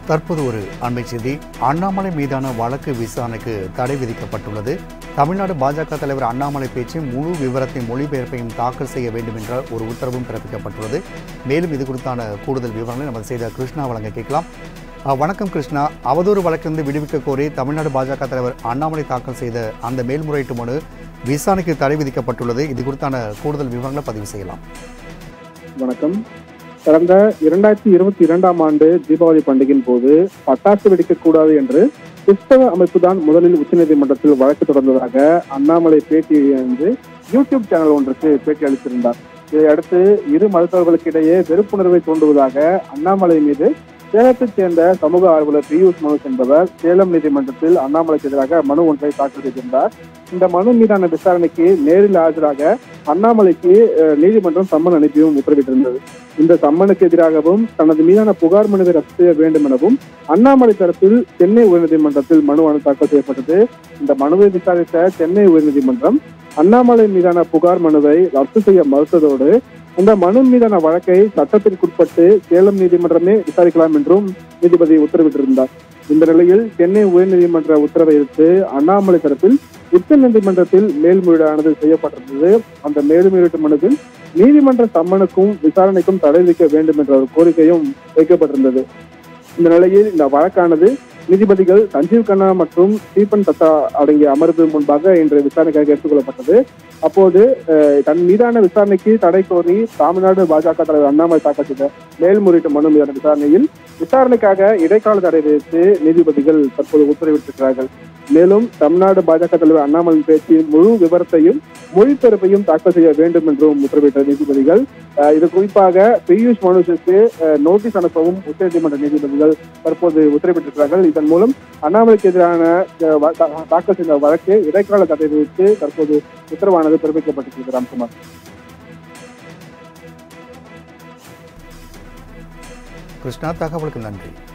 தற்போது ஒரு அண்மை செய்தி அண்ணாமலை மீதான வழக்கு விசாரணைக்கு தடை விதிக்கப்பட்டுள்ளது தமிழ்நாடு பாஜக தலைவர் அண்ணாமலை பேச்சின் முழு விவரத்தை மொழிபெயர்ப்பையும் தாக்கல் செய்ய வேண்டும் என்ற ஒரு உத்தரவும் பிறப்பிக்கப்பட்டுள்ளது மேலும் இது குறித்தான கூடுதல் விவரங்களை நமது செய்த கிருஷ்ணா வழங்க கேட்கலாம் அஹ், வணக்கம் கிருஷ்ணா அவதூறு வழக்கிலிருந்து விடுவிக்க கோரி தமிழ்நாடு பாஜக தலைவர் அண்ணாமலை தாக்கல் செய்த அந்த மேல்முறையீட்டு மனு விசாரணைக்கு தடை விதிக்கப்பட்டுள்ளது இது குறித்தான கூடுதல் விவரங்களை பதிவு செய்யலாம் வணக்கம் கடந்த இரண்டாயிரத்தி இருபத்தி இரண்டாம் ஆண்டு தீபாவளி பண்டிகையின் போது பட்டாசு வெடிக்கக்கூடாது என்று கிறிஸ்தவ அமைப்பு தான் முதலில் உச்சநீதிமன்றத்தில் வழக்கு தொடர்ந்ததாக அண்ணாமலை பேட்டி வந்து யூடியூப் சேனல் ஒன்றுக்கு பேட்டி அளித்திருந்தார் இதையடுத்து இரு மதத்தவர்களுக்கு இடையே வெறுப்புணர்வை தூண்டுவதாக அண்ணாமலை மீது சேலத்தைச் சேர்ந்த சமூக ஆர்வலர் பியூஷ் மனோஜ் என்பவர் சேலம் நீதிமன்றத்தில் அண்ணாமலைக்கு எதிராக மனு ஒன்றை தாக்கல் செய்திருந்தார் இந்த மனு மீதான விசாரணைக்கு நேரில் ஆஜராக அண்ணாமலைக்கு அஹ், நீதிமன்றம் சம்மன் அனுப்பியும் உத்தரவிட்டிருந்தது இந்த சம்மனுக்கு எதிராகவும் தனது மீதான புகார் மனுவை ரத்து செய்ய வேண்டும் எனவும் அண்ணாமலை தரப்பில் சென்னை உயர்நீதிமன்றத்தில் மனு அனு தாக்கல் செய்யப்பட்டது இந்த மனுவை விசாரித்த சென்னை உயர்நீதிமன்றம் அண்ணாமலை மீதான புகார் மனுவை ரத்து செய்ய மறுத்ததோடு இந்த மனு மீதான வழக்கை சட்டத்திற்குட்பட்டு சேலம் நீதிமன்றமே விசாரிக்கலாம் என்றும் நீதிபதி உத்தரவிட்டிருந்தார் இந்த நிலையில் சென்னை உயர்நீதிமன்ற உத்தரவை எதிர்த்து அண்ணாமலை தரப்பில் உச்ச நீதிமன்றத்தில் மேல்முறையீடானது செய்யப்பட்டிருந்தது அந்த மேல்முறையீட்டு மனுவில் நீதிமன்ற சம்மனுக்கும் விசாரணைக்கும் தடை விதிக்க வேண்டும் என்ற ஒரு கோரிக்கையும் வைக்கப்பட்டிருந்தது இந்த நிலையில் இந்த வழக்கானது நீதிபதிகள் சஞ்சீவ் கண்ணா மற்றும் ஸ்டீபன் தத்தா அடங்கிய அமர்வு முன்பாக இன்று விசாரணைக்காக எடுத்துக்கொள்ளப்பட்டது அப்போது அஹ், தன் மீதான விசாரணைக்கு தடை கோரி தமிழ்நாடு பாஜக தலைவர் அண்ணாமலை தாக்கல் செய்த மேல்முறையீட்டு மனு மீதான விசாரணையில் விசாரணைக்காக இடைக்கால தடை விதித்து நீதிபதிகள் தற்போது உத்தரவிட்டிருக்கிறார்கள் மேலும் தமிழ்நாடு பாஜக தலைவர் அண்ணாமலை பேச்சின் முழு விவரத்தையும் மொழிபெயர்ப்பையும் தாக்கல் செய்ய வேண்டும் என்றும் உத்தரவிட்ட நீதிபதிகள் அஹ், இது குறிப்பாக பியூஷ் மனுஷுக்கு அஹ், நோட்டீஸ் அனுப்பவும் உச்சநீதிமன்ற நீதிபதிகள் தற்போது உத்தரவிட்டிருக்கிறார்கள் இதன் மூலம் அண்ணாமலைக்கு எதிரான அஹ், வ- தா- தாக்கல் செய்த வழக்கு இடைக்கால தடை விதித்து தற்போது உத்தரவானது பிறப்பிக்கப்பட்டிருக்கிறது ராம்குமார் கிருஷ்ணா தகவலுக்கு நன்றி